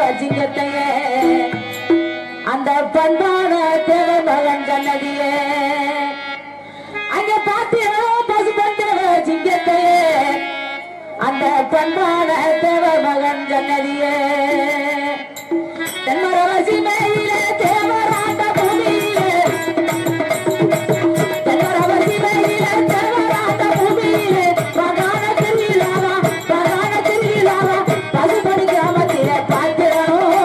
சிங்கத்தையே அந்த பண்பான தேவ மகன் சன்னதியே அங்க பாத்தியா பசுபண்ட சிங்கத்தையே அந்த பண்பான தேவ மகன் சன்னதியே தென்மரவசி மேலே தேவராட்ட பூமியிலே தென்மரவசி மேலே தேவராட்ட பூமியிலே பிரதான திருவிழாவா பிரதான திருவிழாவா பசுபடி கிராமத்திலே பார்க்கிறோம்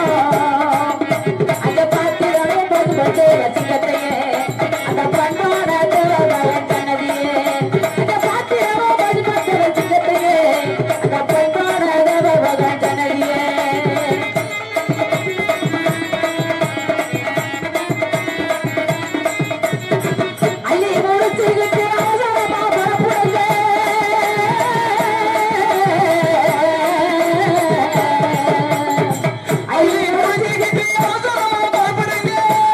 அந்த பார்க்கிறோம் பசுபட்டே ரசிகத்தையே அந்த பண்பான தேவமகன் சன்னதியே அந்த பார்க்கிறோம் பசுபட்டே ரசிகத்தையே அந்த பண்பான தேவமகன் சன்னதியே அள்ளி முடிச்சுக்கிட்டு அவசரமா புறப்படுங்க. அள்ளி முடிச்சுக்கிட்டு அவசரமா புறப்படுங்க.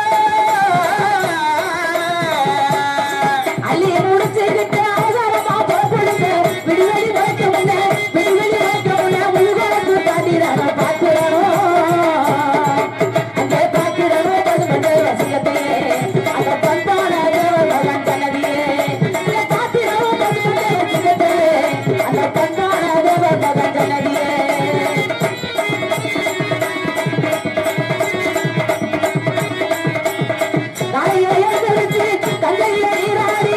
அள்ளி முடிச்சுக்கிட்டு அவசரமா புறப்படுங்க. விடுவெளி வைக்க முன்ன, விடுவெளி வைக்க முன்ன உள்குளத்து காட்டிடாம பார்க்கிறோம். அங்கே பார்க்கிறோம் பசுமண்டை ரசிகத்தையே. அந்த பண்பான தேவமகன் சன்னதியே. அங்கே பார்க்கிறோம் பசுமண்டை ரசிகத்தையே. அந்த பண்பான தேவமகன் சன்னதியே. காலையில எழுந்திருச்சு தந்தையில நீராடி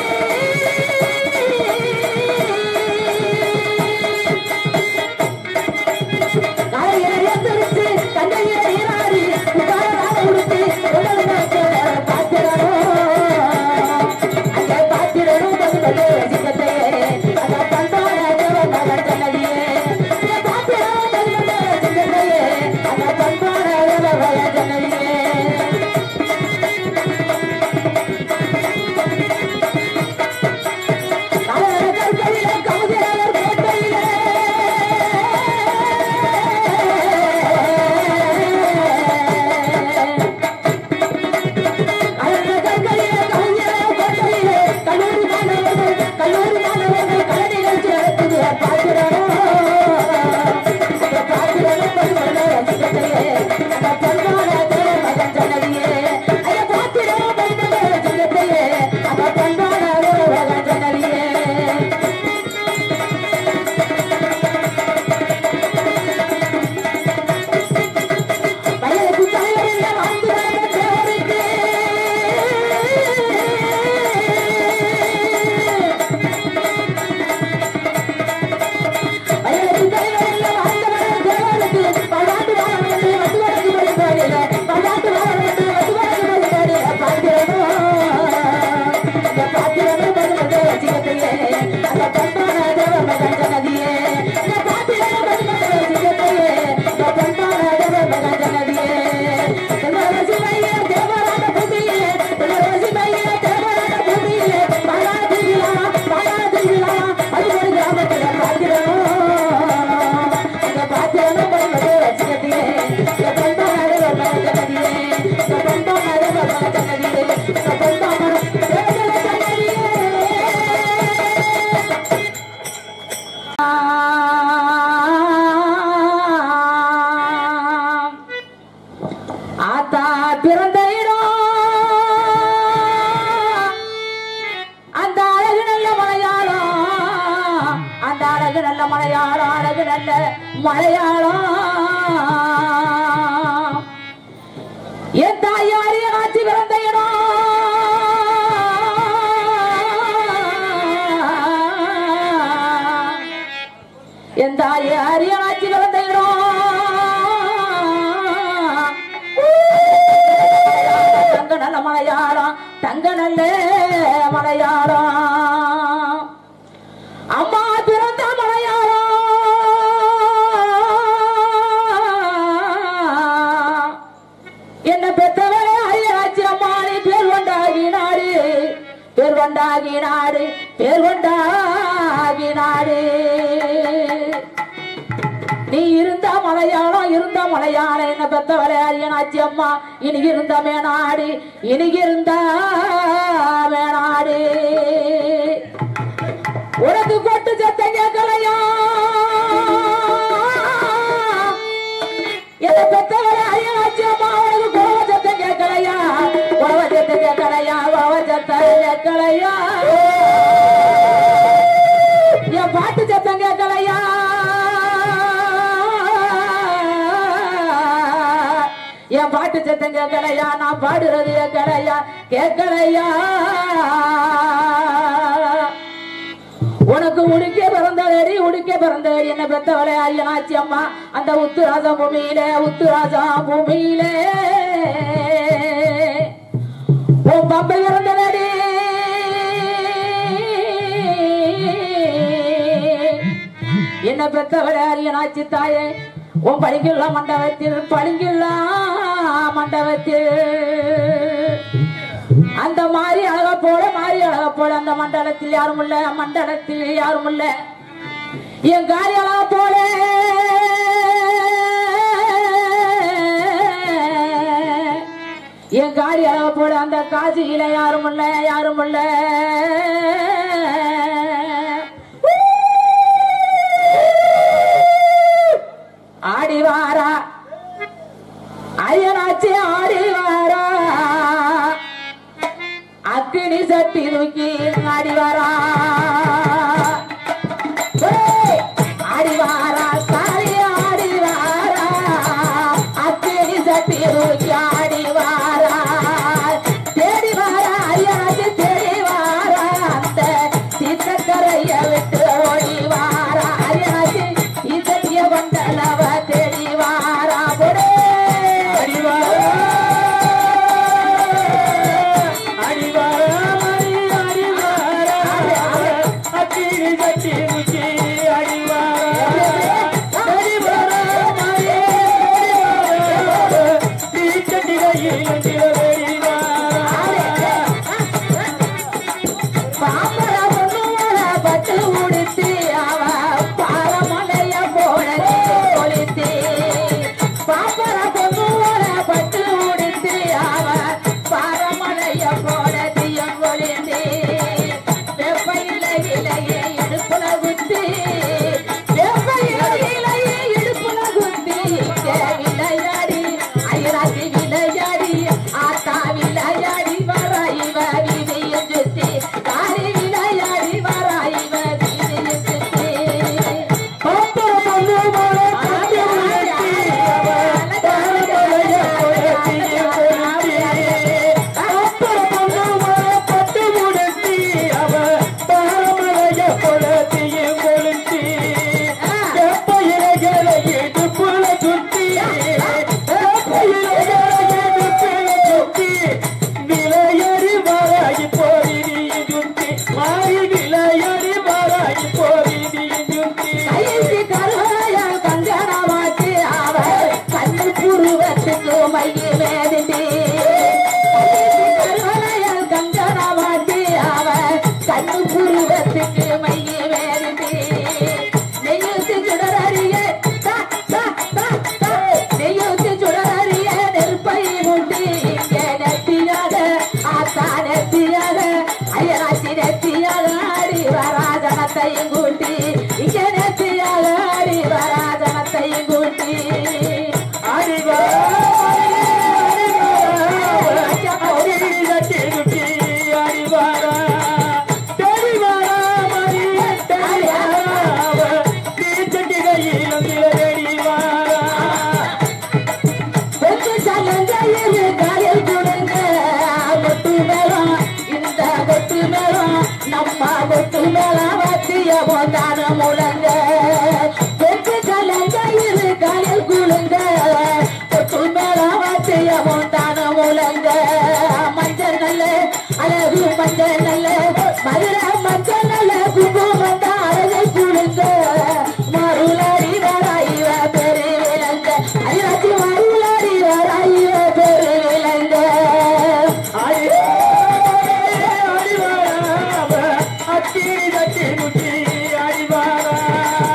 காலையில எழுந்திருச்சு தந்தையில நீராடி உதாரண உடுத்தி உடலுக்கு பாத்திரணும் அங்கே பாத்திரணும் பசுபட்டே ரசிகத்தையே அந்த பண்பான தேவமகன் சன்னதியே அங்கே பாத்திரணும் பசுபட்டே ரசிகத்தையே அந்த பண்பான தேவமகன் சன்னதியே கலர கற்களிலே கமுதிரவர் கோட்டையிலே கலர கற்களிலே கமுதிரவர் கோட்டையிலே கல்லூரி மாணவர்கள் கல்லூரி மாணவர்கள் கலை நிகழ்ச்சி நடத்துது பார்க்கிறோம் அந்த பார்க்கிறோம் பசுமலை ரசிகத்தையே அந்த பண்பான தேவ மகன் சன்னதியே ஐயா பார்க்கிறோம் பசுமலை ரசிகத்தையே அந்த பண்பான தேவ மகன் சன்னதியே வயலுக்கு தலைவரில் வாழ்ந்து வந்த தேவருக்கு வயலுக்கு தலைவரில் வாழ்ந்து வந்த தேவருக்கு பல்லாண்டு வாழ வந்து வசுவரக்கு வழிபாடில பல்லாண்டு வாழ வந்து வசுவரக்கு வழிபாடில பார்க்கிறோம் அந்த பார்க்கிறோம் பசுமத்தை வச்சிக்கத்தையே அந்த பண்பான தேவ மகன் சன்னதியே அந்த பார்க்கிறோம் பசுமத்தை வச்சிக்கத்தையே அந்த பண்பான தேவ மகன் சன்னதியே தென்னரசி மைய தேவரான பூமியிலே தென்னரசி மைய தேவரான பூமியிலே பாலா திருவிழா பாலா திருவிழா அது ஒரு கிராமத்தில் பார்க்கிறோம் அந்த பார்க்கிறோம் பசுமத்தை வச்சிக்கத்தையே அந்த பண்பான தேவ மகன் சன்னதியே அந்த பண்பான தேவ மகன் சன்னதியே அந்த பண்பான தேவ மகன் சன்னதியே ஆத்தா பிறந்த இடம் அந்த அழகு நல்ல மலையாளம் அந்த அழகு நல்ல மலையாளம் அழகு நல்ல மலையாளம் என் தாயாரிய ஆட்சி பிறந்த இடம் என் தாயே அரியணாச்சி பிறந்த இடம் தங்க நல்ல மலையாளம் தங்க நல்ல மலையாளம் அம்மா பிறந்த மலையாளம் என்ன பெற்றவளே ஐயாச்சி அம்மா நீ பேர் கொண்டாகினாடு பேர் கொண்டாகினாடு பேர் கொண்டாகினாடு நீ இருந்த மலையாளம் இருந்த மலையாளம் என்ன பெத்த விளையாடியனாச்சி அம்மா இனி இருந்த மேனாடு இனி இருந்த மேனாடு உனக்கு கொட்டு சத்தம் கேட்கலையா பெத்தவளே ஐயனாச்சி அம்மா அவனுக்கு கோவச்சத்தை கேட்கலையா கோவச்சத்தை கேட்கலையா கோவச்சத்தை கேட்கலையா என் பாட்டு சத்தம் கேட்கலையா என் பாட்டு சத்தம் கேட்கலையா நான் பாடுறது கேட்கலையா கேட்கலையா உனக்கு உடுக்க பிறந்ததடி உடுக்க பிறந்ததடி என்ன பெத்தவளே ஐயனாச்சி அம்மா அந்த உத்துராஜா பூமியிலே உத்துராஜா பூமியிலே உன் பம்பை இறந்ததடி என்ன பெத்தவளே அரியனாச்சி தாயே உன் பளிங்குள்ள மண்டபத்தில் பளிங்குள்ள மண்டபத்தில் அந்த மாறி அழகா போல மாறி அழகா போல அந்த மண்டலத்தில் யாரும் இல்ல மண்டலத்தில் யாரும் இல்ல என் காரி அழகா போல என் காரி அழகா போல அந்த காசியில யாரும் இல்ல யாரும் இல்ல ஆடி வாரா ஐயனாச்சி ஆடி வாரா அக்கினி சட்டி தூக்கி ஆடி வாரா ஏய், ஆடி வாரா சாரி ஆடி வாரா அக்கினி சட்டி தூக்கி ஆடி வாரா தேடி வாரா ஐயனாச்சி தேடி வாரா அந்த சித்தக்கரைய விட்டு ஓடி வாரா ஐயனாச்சி இசைய வந்தளவ தேடி வாரா போடே பாப்பரா பொண்ணுங்கள பட்டு உடுத்தி அவ பாரமலைய போல கொளுத்தி பாப்பரா பொண்ணுங்கள பட்டு உடுத்தி அவ பாரமலைய போல தீயம் கொளுத்தி வெப்பையில இலையே இடுப்புல குத்தி வெப்பையில இலையே இடுப்புல குத்தி இங்கே விளையாடி ஐராசி விளையாடி ஆத்தா விளையாடி வர இவ வீதியில் சுத்தி காரி விளையாடி வர இவ வீதியில் சுத்தி கைக்கு கருவாயால் கங்கணமாக்கி அவ கண்ணு புருவத்துக்கு மைய வேதிட்டி கருவாயால் கங்கணமாக்கி அவ கண்ணு புருவத்துக்கு மைய வேதிட்டி நெய்யுத்து சுடரறிய நெய்யுத்து சுடரறிய நெருப்பை முட்டி இங்கே நெத்தியாக ஆத்தா நெத்தியாக ஐயராசி நெத்தியாக ஆடி வராஜனத்தையும் கூட்டி இங்கே நெத்தியாக ஆடி வராஜனத்தையும் கூட்டி வெற்றி சலங்கையில் காலில் கொடுங்க கொட்டு மேளம் இந்த கொட்டு மேளம் நம்ம கொட்டு மேளம் வச்சிய போதான முழங்க வெற்றி சலங்கையில் காலில் கொடுங்க கொட்டு மேளம் வச்சிய போதான முழங்க மஞ்சள் நல்ல அழகு மஞ்சள் நல்ல மதுரை மஞ்சள் நல்ல குங்குமம் தான் அழகை கொடுங்க மருளாடி வராயிவ பெரு விளங்க ஐயாச்சி மருளாடி வராயிவ பெரு விளங்க அடி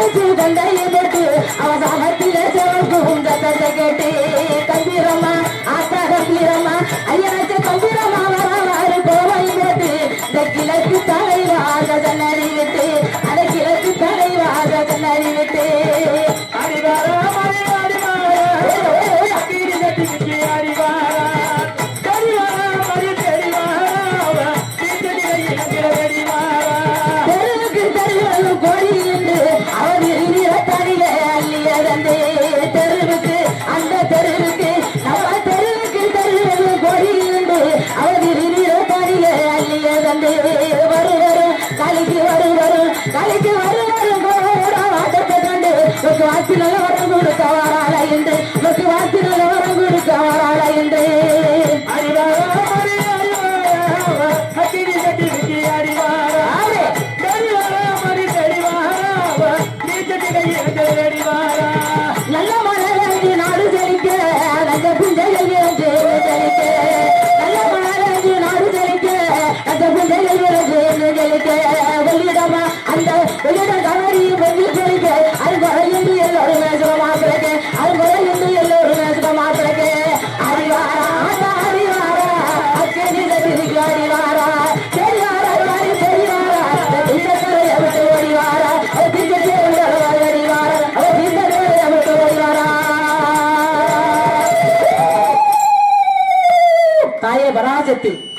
அடிச்சு கொண்டையை போட்டு அவன் சாமத்தில சிவக்கும் சத்தத்தை கேட்டு கம்பீரம்மா ஆத்தா கம்பீரம்மா ஐயனாச்ச கம்பீரம்மா வராரு கோவை போட்டு இந்த கிழக்கு தலைவாக கண்ணறி விட்டு அந்த கிழக்கு தலைவாக கண்ணறி விட்டு அடிவாரா மணி அடிவாரா கீழி கட்டி அடிவாரா தெரிவாரா மணி தெரிவாரா தீர்த்தடியில் தெரிவாரா தெருவுக்கு தெருவு கொடி என்று அவர் நிறத்தடியிலே அள்ளியதந்தே தெருவுக்கு அந்த தெருவுக்கு நம்ம தெருவுக்கு தெருவு கொடி என்று அவர் நிறத்தடியிலே அள்ளியதந்தே வரு வரும் கலிக்கு வரு வரும் கலிக்கு வரு வரும் கூட வாட்டத்தை கண்டு ஒரு வாசில வரம் கொடுக்க வராள என்று ஒரு வாசில வரம் கொடுக்க வராள என்று அடிவாரா மணி அடிவாரா கீழி கட்டி அடிவாரா ஆமே தெரிவாரா மணி தெரிவாரா தீர்த்தடியில் தெரிவாரா நல்ல மலராஜி நாடு செழிக்க நல்ல புஞ்சைகள் இருந்து செழிக்க நல்ல மலராஜி நாடு செழிக்க நல்ல புஞ்சைகள் இருந்து செழிக்க வெளியிடமா அந்த வெளியிடம் கவரி வெள்ளி செழிக்க அது குறையின்றி எல்லோரும் மேசுகமா பிறகு அது குறையின்றி எல்லோரும் மேசுகமா பிறகு அறிவாரா ஆத்தா அறிவாரா அக்கேஜி திருக்கி அறிவாரா தெரியாரா யாரு தெரியாரா திட்டக்கரையை விட்டு ஓடிவாரா திட்டத்தை ஓடிவாரா அவர் திட்டக்கரையை விட்டு ஓடிவாரா தாயே பராசக்தி